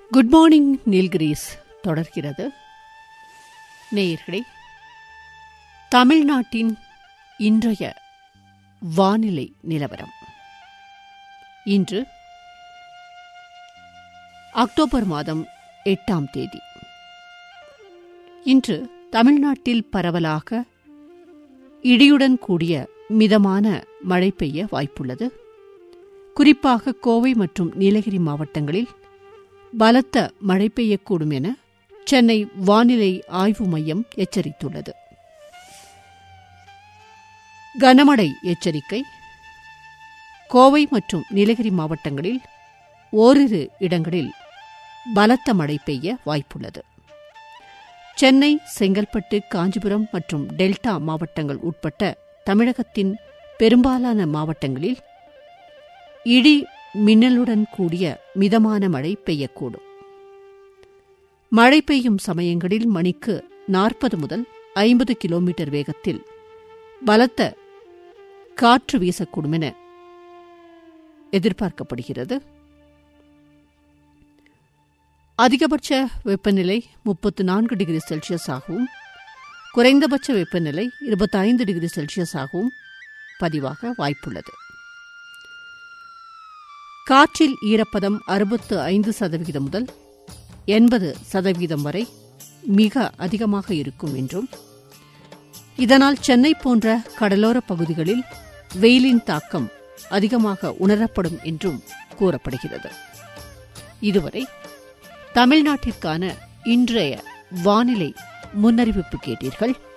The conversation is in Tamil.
குட் மார்னிங் நீல்கிரீஸ் தொடர்கிறது நேயர்களே தமிழ்நாட்டின் இன்றைய வானிலை நிலவரம் இன்று அக்டோபர் மாதம் எட்டாம் தேதி இன்று தமிழ்நாட்டில் பரவலாக இடியுடன் கூடிய மிதமான மழை பெய்ய வாய்ப்புள்ளது குறிப்பாக கோவை மற்றும் நீலகிரி மாவட்டங்களில் பலத்த மழை பெய்யக்கூடும் என சென்னை வானிலை ஆய்வு மையம் எச்சரித்துள்ளது கனமழை எச்சரிக்கை கோவை மற்றும் நீலகிரி மாவட்டங்களில் ஓரிரு இடங்களில் பலத்த மழை பெய்ய வாய்ப்புள்ளது சென்னை செங்கல்பட்டு காஞ்சிபுரம் மற்றும் டெல்டா மாவட்டங்கள் உட்பட்ட தமிழகத்தின் பெரும்பாலான மாவட்டங்களில் இடி மின்னலுடன் கூடிய மிதமான மழை பெய்யக்கூடும் மழை பெய்யும் சமயங்களில் மணிக்கு நாற்பது முதல் ஐம்பது கிலோமீட்டர் வேகத்தில் பலத்த காற்று வீசக்கூடும் என எதிர்பார்க்கப்படுகிறது அதிகபட்ச வெப்பநிலை முப்பத்து நான்கு டிகிரி செல்சியஸ் ஆகவும் குறைந்தபட்ச வெப்பநிலை இருபத்தைந்து டிகிரி செல்சியஸ் ஆகவும் பதிவாக வாய்ப்புள்ளது காற்றில் ஈரப்பதம் அறுபத்து ஐந்து சதவிகிதம் முதல் எண்பது சதவிகிதம் வரை மிக அதிகமாக இருக்கும் என்றும் இதனால் சென்னை போன்ற கடலோர பகுதிகளில் வெயிலின் தாக்கம் அதிகமாக உணரப்படும் என்றும் கூறப்படுகிறது இதுவரை தமிழ்நாட்டிற்கான இன்றைய வானிலை முன்னறிவிப்பு கேட்டீர்கள்